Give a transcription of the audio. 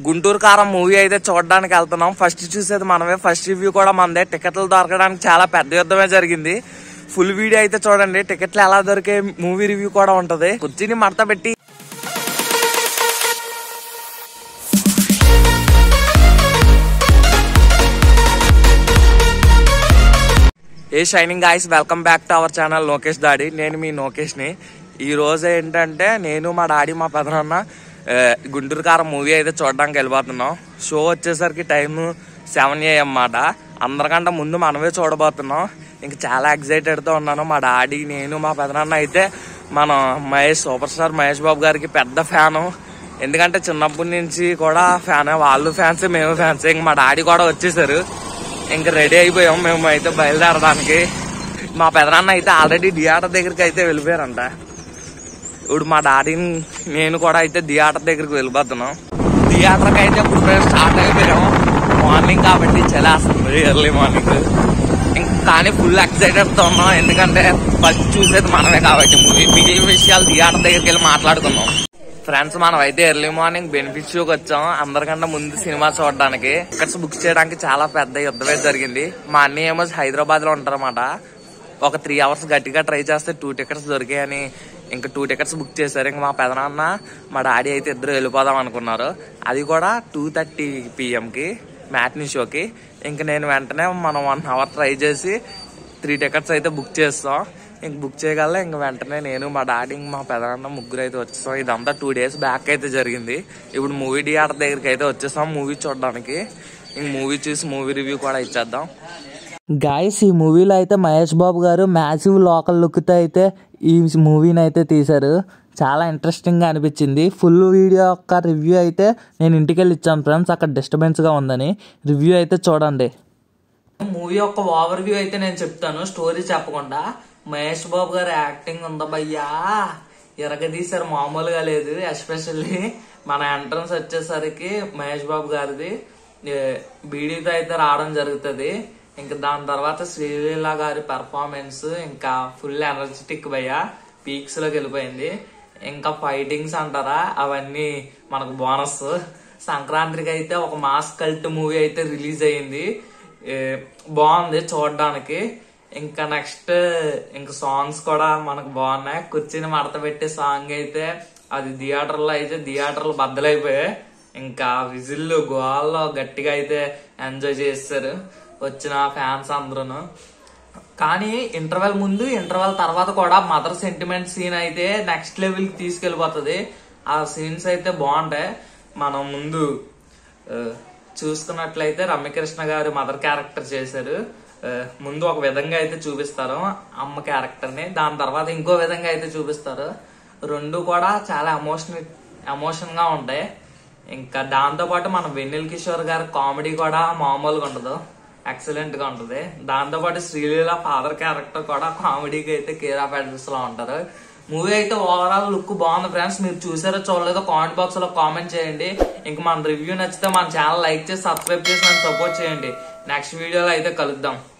గుంటూరు కారం మూవీ అయితే చూడడానికి వెళ్తున్నాం ఫస్ట్ చూసేది మనమే ఫస్ట్ రివ్యూ కూడా మనదే టికెట్లు దొరకడానికి చాలా పెద్ద యుద్ధమే జరిగింది ఫుల్ వీడియో అయితే చూడండి టికెట్లు ఎలా దొరికే మూవీ రివ్యూ కూడా ఉంటది కుర్చీని మడత పెట్టి hey shining guys welcome back to our channel Lokesh దాడి నేను మీ లోకేష్ ని ఈ రోజు ఏంటంటే నేను మా డాడీ మా పెదనాన్న ఆ, గుంటూరు కారం మూవీ అయితే చూడడానికి వెళ్ళిపోతున్నాం షో వచ్చేసరికి టైం సెవెన్ ఏ అన్నమాట అందరికంటే ముందు మనమే చూడబోతున్నాం ఇంక చాలా excited తో ఉన్నాను మా డాడీ నేను మా పెదనాన్న అయితే మనం మహేష్ సూపర్ స్టార్ మహేష్ బాబు గారికి పెద్ద ఫ్యాను ఎందుకంటే చిన్నప్పటి నుంచి కూడా ఫ్యాన్ వాళ్ళు ఫ్యాన్స్ మేము ఫ్యాన్స్ ఇంక మా డాడీ కూడా వచ్చేసారు ఇంకా రెడీ అయిపోయాం మేము అయితే బయలుదేరడానికి మా పెదనాన్న అయితే ఆల్రెడీ థియేటర్ దగ్గరికి అయితే వెళ్ళిపోయారంట ఇప్పుడు మా డాడీని నేను కూడా అయితే థియేటర్ దగ్గరికి వెళ్ళిపోతున్నాం థియేటర్కి అయితే ఇప్పుడు మేము స్టార్ట్ అయిపోయాం మార్నింగ్ కాబట్టి చలేస్తుంది ఎర్లీ మార్నింగ్ ఇంకా కానీ ఫుల్ ఎక్సైటెడ్తో ఉన్నాం ఎందుకంటే ఫస్ట్ చూసేది మనమే కాబట్టి మూవీ మిగిలిన విషయాలు థియేటర్ దగ్గరికి వెళ్ళి మాట్లాడుకుందాం ఫ్రెండ్స్ మనం అయితే ఎర్లీ మార్నింగ్ బెనిఫిట్ షోకి వచ్చాం అందరికంటే ముందు సినిమా చూడడానికి టికెట్స్ బుక్ చేయడానికి చాలా పెద్ద యుద్ధమే జరిగింది మా అన్నయ్య ఏమో హైదరాబాద్ లో ఉంటారన్నమాట ఒక త్రీ అవర్స్ గట్టిగా ట్రై చేస్తే టూ టికెట్స్ దొరికాయని ఇంకా టూ టికెట్స్ బుక్ చేశారు ఇంకా మా పెదనాన్న మా డాడీ అయితే ఇద్దరు వెళ్ళిపోదాం అనుకున్నారు అది కూడా టూ థర్టీ పిఎంకి మ్యాట్నీ షోకి ఇంకా నేను వెంటనే మనం వన్ అవర్ ట్రై చేసి త్రీ టికెట్స్ అయితే బుక్ చేస్తాం ఇంక బుక్ చేయగల ఇంక వెంటనే నేను మా డాడీ ఇంక మా పెదనాన్న ముగ్గురు అయితే వచ్చేసాం ఇదంతా టూ డేస్ బ్యాక్ అయితే జరిగింది ఇప్పుడు మూవీ థియేటర్ దగ్గరికి అయితే వచ్చేసాం మూవీ చూడడానికి ఇంక మూవీ చూసి మూవీ రివ్యూ కూడా ఇచ్చేద్దాం గాయస్ ఈ మూవీలో అయితే మహేష్ బాబు గారు మ్యాసివ్ లోకల్ లుక్తో అయితే ఈ మూవీని అయితే తీశారు చాలా ఇంట్రెస్టింగ్గా అనిపించింది ఫుల్ వీడియో యొక్క రివ్యూ అయితే నేను ఇంటికి వెళ్ళి ఇచ్చాను ఫ్రెండ్స్ అక్కడ డిస్టర్బెన్స్గా ఉందని రివ్యూ అయితే చూడండి మూవీ యొక్క ఓవర్ వ్యూ అయితే నేను చెప్తాను స్టోరీ చెప్పకుండా మహేష్ బాబు గారి యాక్టింగ్ ఉందా భయ్యా ఎరగదీశారు మామూలుగా లేదు ఎస్పెషల్లీ మన ఎంట్రన్స్ వచ్చేసరికి మహేష్ బాబు గారిది ఏ, బీడీతో అయితే రావడం జరుగుతుంది ఇంకా దాని తర్వాత శ్రీలీల గారి పెర్ఫార్మెన్స్ ఇంకా ఫుల్ ఎనర్జెటిక్ భయ్యా పీక్స్ లోకి వెళ్ళిపోయింది ఇంకా ఫైటింగ్స్ అంటారా అవన్నీ మనకు బోనస్ సంక్రాంతికి అయితే ఒక మాస్ కల్ట్ మూవీ అయితే రిలీజ్ అయ్యింది ఏ, బాగుంది చూడడానికి ఇంకా నెక్స్ట్ ఇంకా సాంగ్స్ కూడా మనకు బాగున్నాయి కూర్చుని మడత పెట్టే సాంగ్ అయితే అది థియేటర్ లో అయితే థియేటర్లు బద్దలైపోయాయి ఇంకా విజిల్లు గోవాల్లో గట్టిగా అయితే ఎంజాయ్ చేస్తారు వచ్చిన ఫ్యాన్స్ అందరూను కానీ ఇంటర్వెల్ ముందు ఇంటర్వెల్ తర్వాత కూడా మదర్ సెంటిమెంట్ సీన్ అయితే నెక్స్ట్ లెవెల్ కి తీసుకెళ్లిపోతుంది ఆ సీన్స్ అయితే బాగుంటాయి మనం ముందు ఆ, చూసుకున్నట్లయితే రమ్యకృష్ణ గారు మదర్ క్యారెక్టర్ చేశారు ఆ, ముందు ఒక విధంగా అయితే చూపిస్తారు అమ్మ క్యారెక్టర్ ని దాని తర్వాత ఇంకో విధంగా అయితే చూపిస్తారు రెండు కూడా చాలా ఎమోషన్ ఎమోషన్ గా ఉంటాయి ఇంకా దాంతో పాటు మన వెన్నెల కిషోర్ గారి కామెడీ కూడా మామూలుగా ఉండదు ఎక్సలెంట్ గా ఉంటది దాంతో పాటు శ్రీలీల ఫాదర్ క్యారెక్టర్ కూడా కామెడీకి అయితే కేరా ప్యాటర్స్ లో ఉంటారు మూవీ అయితే ఓవరాల్ లుక్ బాగుంది ఫ్రెండ్స్ మీరు చూసారో చూడలేదో కామెంట్ బాక్స్ లో కామెంట్ చేయండి ఇంకా మన రివ్యూ నచ్చితే మన ఛానల్ లైక్ చేసి సబ్స్క్రైబ్ చేసి నన్ను సపోర్ట్ చేయండి నెక్స్ట్ వీడియోలో అయితే కలుద్దాం